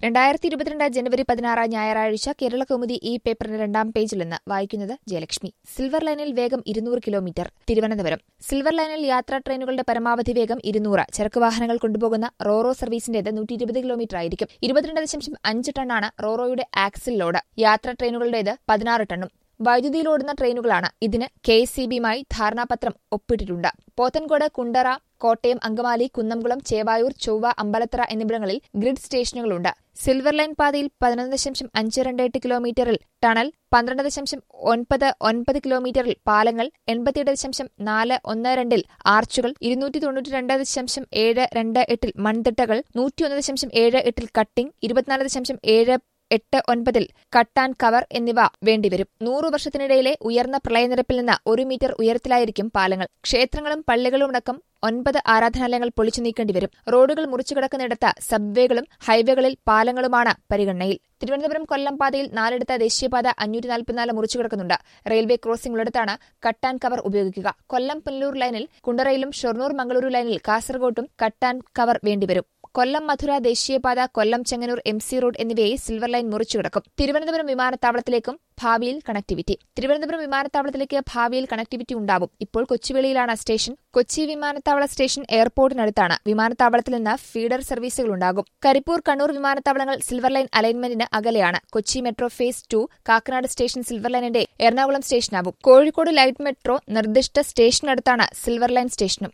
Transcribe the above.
രണ്ടായിരത്തി ഇരുപത്തിരണ്ട് ജനുവരി പതിനാറ് ഞായറാഴ്ച കേരള കൗമുദി ഈ പേപ്പറിന്റെ രണ്ടാം പേജിൽ നിന്ന് വായിക്കുന്നത് ജയലക്ഷ്മി സിൽവർ ലൈനിൽ വേഗം ഇരുന്നൂറ് കിലോമീറ്റർ തിരുവനന്തപുരം സിൽവർ ലൈനിൽ യാത്രാ ട്രെയിനുകളുടെ പരമാവധി വേഗം ഇരുന്നൂറ് ചരക്ക് വാഹനങ്ങൾ കൊണ്ടുപോകുന്ന റോറോ സർവീസിന്റേത് നൂറ്റി ഇരുപത് കിലോമീറ്റർ ആയിരിക്കും ഇരുപത്തിരണ്ട് ദശാംശം അഞ്ച് ടണ്ണാണ് റോറോയുടെ ആക്സിൽ ലോഡ് യാത്രാ ട്രെയിനുകളുടേത് പതിനാറ് ടണ്ണും വൈദ്യുതിയിലോടുന്ന ട്രെയിനുകളാണ് ഇതിന് കെ എസ് സി ബിയുമായി ധാരണാപത്രം ഒപ്പിട്ടിട്ടുണ്ട് പോത്തൻകോട് കുണ്ടറ കോട്ടയം അങ്കമാലി കുന്നംകുളം ചേവായൂർ ചൊവ്വ അമ്പലത്തറ എന്നിവിടങ്ങളിൽ ഗ്രിഡ് സ്റ്റേഷനുകളുണ്ട് സിൽവർ ലൈൻ പാതയിൽ പതിനൊന്ന് ദശാംശം അഞ്ച് രണ്ട് എട്ട് കിലോമീറ്ററിൽ ടണൽ പന്ത്രണ്ട് ദശാംശം ഒൻപത് ഒൻപത് കിലോമീറ്ററിൽ പാലങ്ങൾ എൺപത്തിയെട്ട് ദശാംശം നാല് ഒന്ന് രണ്ടിൽ ആർച്ചുകൾ ഇരുന്നൂറ്റി തൊണ്ണൂറ്റി രണ്ട് ദശാംശം ഏഴ് രണ്ട് എട്ടിൽ മൺതിട്ടകൾ നൂറ്റിയൊന്ന് ദശാംശം ഏഴ് എട്ടിൽ കട്ടിംഗ് ഇരുപത്തിനാല് ദശാംശം ഏഴ് എട്ട് ഒൻപതിൽ കട്ട് ആൻഡ് കവർ എന്നിവ വേണ്ടിവരും നൂറു വർഷത്തിനിടയിലെ ഉയർന്ന പ്രളയനിരപ്പിൽ നിന്ന് ഒരു മീറ്റർ ഉയരത്തിലായിരിക്കും പാലങ്ങൾ ക്ഷേത്രങ്ങളും പള്ളികളും അടക്കം ഒൻപത് ആരാധനാലയങ്ങൾ പൊളിച്ചു നീക്കേണ്ടിവരും റോഡുകൾ മുറിച്ചു കിടക്കുന്നിടത്ത് സബ്വേകളും ഹൈവേകളിൽ പാലങ്ങളുമാണ് പരിഗണനയിൽ തിരുവനന്തപുരം കൊല്ലം പാതയിൽ നാലിടത്ത് ദേശീയപാത അഞ്ഞൂറ്റി നാൽപ്പത്തിനാല് മുറിച്ചു കിടക്കുന്നുണ്ട് റെയിൽവേ ക്രോസിംഗ് ഉള്ളിടത്താണ് കട്ട് ആൻഡ് കവർ ഉപയോഗിക്കുക കൊല്ലം പുനലൂർ ലൈനിൽ കുണ്ടറയിലും ഷൊർണൂർ മംഗളൂരു ലൈനിൽ കാസർകോട്ടും കട്ട് ആൻഡ് കവർ വേണ്ടിവരും കൊല്ലം മധുര ദേശീയപാത Kollam Chengannur M C road എന്നിവയെ സിൽവർ ലൈൻ മുറിച്ചു കിടക്കും തിരുവനന്തപുരം വിമാനത്താവളത്തിലേക്കും ഭാവിയിൽ കണക്ടിവിറ്റി തിരുവനന്തപുരം വിമാനത്താവളത്തിലേക്ക് ഭാവിയിൽ കണക്ടിവിറ്റി ഉണ്ടാവും ഇപ്പോൾ കൊച്ചുവേളിയിലാണ് സ്റ്റേഷൻ കൊച്ചി വിമാനത്താവള സ്റ്റേഷൻ എയർപോർട്ടിനടുത്താണ് വിമാനത്താവളത്തിൽ നിന്ന് ഫീഡർ സർവീസുകൾ ഉണ്ടാകും കരിപ്പൂർ കണ്ണൂർ വിമാനത്താവളങ്ങൾ സിൽവർ ലൈൻ അലൈൻമെന്റിന് അകലെയാണ് Kochi metro phase two Kakkanad station silver ലൈനിന്റെ എറണാകുളം സ്റ്റേഷനാവും കോഴിക്കോട് ലൈറ്റ് മെട്രോ നിർദ്ദിഷ്ട സ്റ്റേഷനടുത്താണ് സിൽവർ ലൈൻ സ്റ്റേഷനും